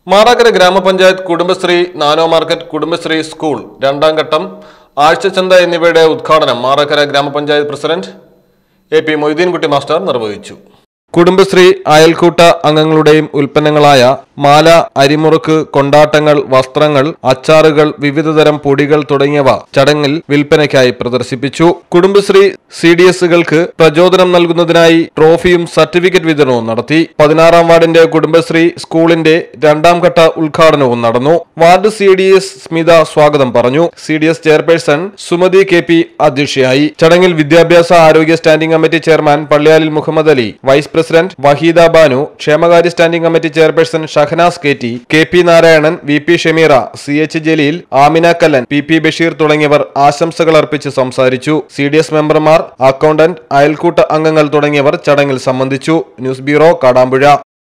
മാറാക്കര ഗ്രാമപഞ്ചായത്ത് Kudumbashree nano market Kudumbashree school രണ്ടാം ഘട്ടം ആഴ്ചച്ചന്ത എന്നിവയുടെ ഉദ്ഘാടനം മാറാക്കര ഗ്രാമപഞ്ചായത്ത് president A P Moideenkutty master നിർവഹിച്ചു കുടുംബശ്രീ അയൽക്കൂട്ട അംഗങ്ങളുടെയും ഉൽപ്പന്നങ്ങളായ മാല അരിമുറുക്ക് കൊണ്ടാട്ടങ്ങൾ വസ്ത്രങ്ങൾ അച്ചാറുകൾ വിവിധതരം പൊടികൾ തുടങ്ങിയവ ചടങ്ങിൽ വിൽപ്പനയ്ക്കായി പ്രദർശിപ്പിച്ചു കുടുംബശ്രീ സി ഡി എസുകൾക്ക് പ്രചോദനം നൽകുന്നതിനായി ട്രോഫിയും സർട്ടിഫിക്കറ്റ് വിതരണവും നടത്തി പതിനാറാം വാർഡിന്റെ കുടുംബശ്രീ സ്കൂളിന്റെ രണ്ടാം ഘട്ട ഉദ്ഘാടനവും നടന്നു ward C D S Smitha സ്വാഗതം പറഞ്ഞു C D S chairperson Sumathi K P അധ്യക്ഷയായി ചടങ്ങിൽ വിദ്യാഭ്യാസ ആരോഗ്യ standing committee chairman Palliyalil Muhammad Ali vice president Waheeda Banu ക്ഷേമകാര്യ standing committee chairperson Shahanas K T K P Narayanan V P Shameera C H Jaleel Amina Kallan P P Basheer തുടങ്ങിയവർ ആശംസകൾ അർപ്പിച്ച് സംസാരിച്ചു സി ഡി എസ് മെമ്പർമാർ അക്കൗണ്ടന്റ് അയൽക്കൂട്ട അംഗങ്ങൾ തുടങ്ങിയവർ ചടങ്ങിൽ സംബന്ധിച്ചു ന്യൂസ് ബ്യൂറോ കാടാമ്പുഴ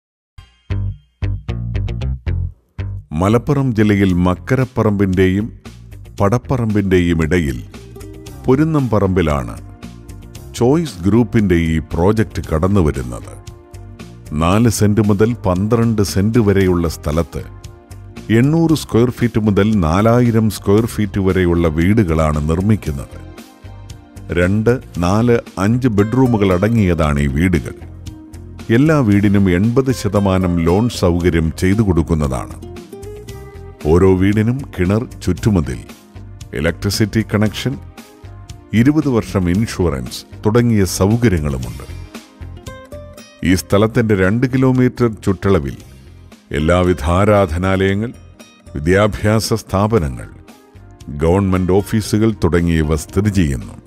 മലപ്പുറം ജില്ലയിൽ മക്കരപ്പറമ്പിന്റെയും പടപ്പറമ്പിന്റെയും ഇടയിൽ പൊരുന്നം പറമ്പിലാണ് ചോയ്സ് ഗ്രൂപ്പിന്റെ ഈ പ്രോജക്റ്റ് കടന്നുവരുന്നത് നാല് സെന്റ് മുതൽ പന്ത്രണ്ട് സെന്റ് വരെയുള്ള സ്ഥലത്ത് എണ്ണൂറ് സ്ക്വയർ ഫീറ്റ് മുതൽ നാലായിരം സ്ക്വയർ ഫീറ്റ് വരെയുള്ള വീടുകളാണ് നിർമ്മിക്കുന്നത് രണ്ട് നാല് അഞ്ച് ബെഡ്റൂമുകൾ അടങ്ങിയതാണ് ഈ വീടുകൾ എല്ലാ വീടിനും എൺപത് ശതമാനം ലോൺ സൗകര്യം ചെയ്തു കൊടുക്കുന്നതാണ് ഓരോ വീടിനും കിണർ ചുറ്റുമതിൽ ഇലക്ട്രിസിറ്റി കണക്ഷൻ ഇരുപത് വർഷം ഇൻഷുറൻസ് തുടങ്ങിയ സൗകര്യങ്ങളുമുണ്ട് ഈ സ്ഥലത്തിന്റെ രണ്ട് കിലോമീറ്റർ ചുറ്റളവിൽ എല്ലാവിധ ആരാധനാലയങ്ങൾ വിദ്യാഭ്യാസ സ്ഥാപനങ്ങൾ ഗവൺമെന്റ് ഓഫീസുകൾ തുടങ്ങിയവ സ്ഥിതി ചെയ്യുന്നു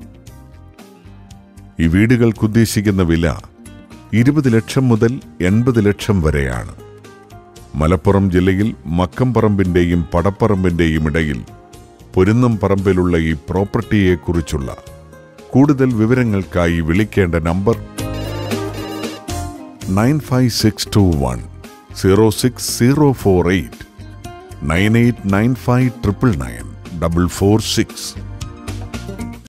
ഈ വീടുകൾക്ക് ഉദ്ദേശിക്കുന്ന വില ഇരുപത് ലക്ഷം മുതൽ എൺപത് ലക്ഷം വരെയാണ് മലപ്പുറം ജില്ലയിൽ മക്കംപറമ്പിന്റെയും പടപ്പറമ്പിന്റെയും ഇടയിൽ പൊരുന്നം പറമ്പിലുള്ള ഈ പ്രോപ്പർട്ടിയെക്കുറിച്ചുള്ള കൂടുതൽ വിവരങ്ങൾക്കായി വിളിക്കേണ്ട number nine five six two one zero six zero four eight nine eight nine five triple nine double four six